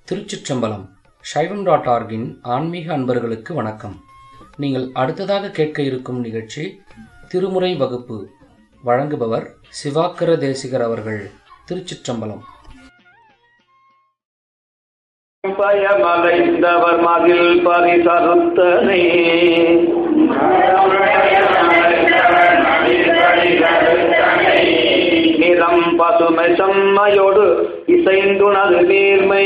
திருச்சிற்றம்பலம் சைவம் டாட் ஆர்கின் ஆன்மீக அன்பர்களுக்கு வணக்கம் நீங்கள் அடுத்ததாக கேட்க இருக்கும் நிகழ்ச்சி திருமுறை வகுப்பு வழங்குபவர் சிவாக்கர தேசிகர் அவர்கள் திருச்சிற்றம்பலம் பயமலைந்தவர் மதில் பரிசருத்தனே நிறம் பசுமை செம்மையோடு இசைந்துணது நீர்மை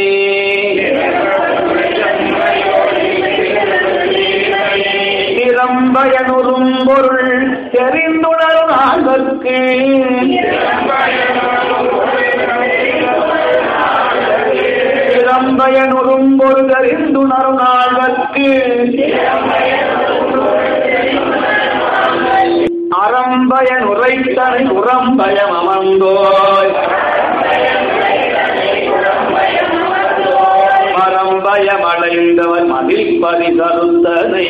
நிறம்பயனுறும் பொருள் தெரிந்துணரும் நாங்கற்கு நிறம்பயனுறும் பொருள் தெரிந்துணரும் நாங்கற்கு அறம்பயன் உரைத்தனை உறம்பயம் அமர்ந்தோய் பரம்பயம் அடைந்தவன் மதில் பரிசருத்தனே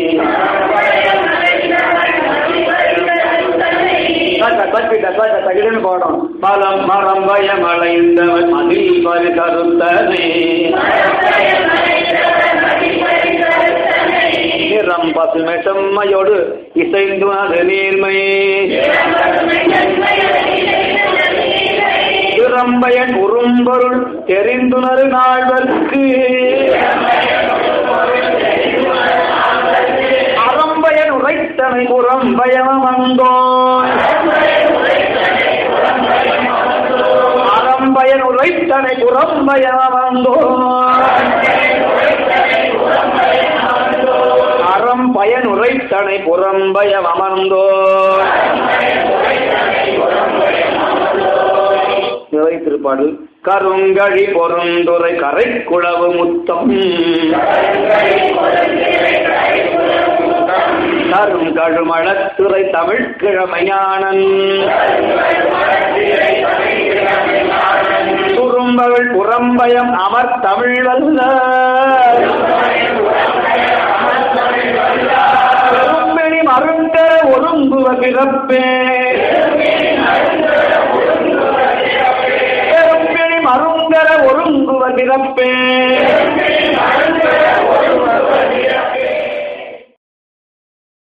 போடும் பலம் மரம்பயம் அடைந்தவன் மதில் பரிசருத்தனே நிறம் பசுமை செம்மையோடு இசைந்து அது நீர்மை திறம்பயன் உறும்பொருள் தெரிந்துணரு நாள்வர்க்கு அறம்பயன் உரைத்தனை புறம்பயம் வந்தோ அறம்பயன் உரைத்தனை புறம்பயம் வந்தோ அறம் பயன் உரைத்தனை புறம்பயம் அமர்ந்தோ நிலை திருப்பாடு கருங்கழி பொருந்துரை கரை குளவு முத்தம் கருங்கழுமழத்துறை தமிழ் கிழமையானன் துரும்பகள் புறம்பயம் அமர் தமிழ் வல்ல பெரும்பிணி மருந்தர ஒருங்குவ பிறப்பே பெரும்பிணி மருந்தர ஒருங்குவ பிறப்பே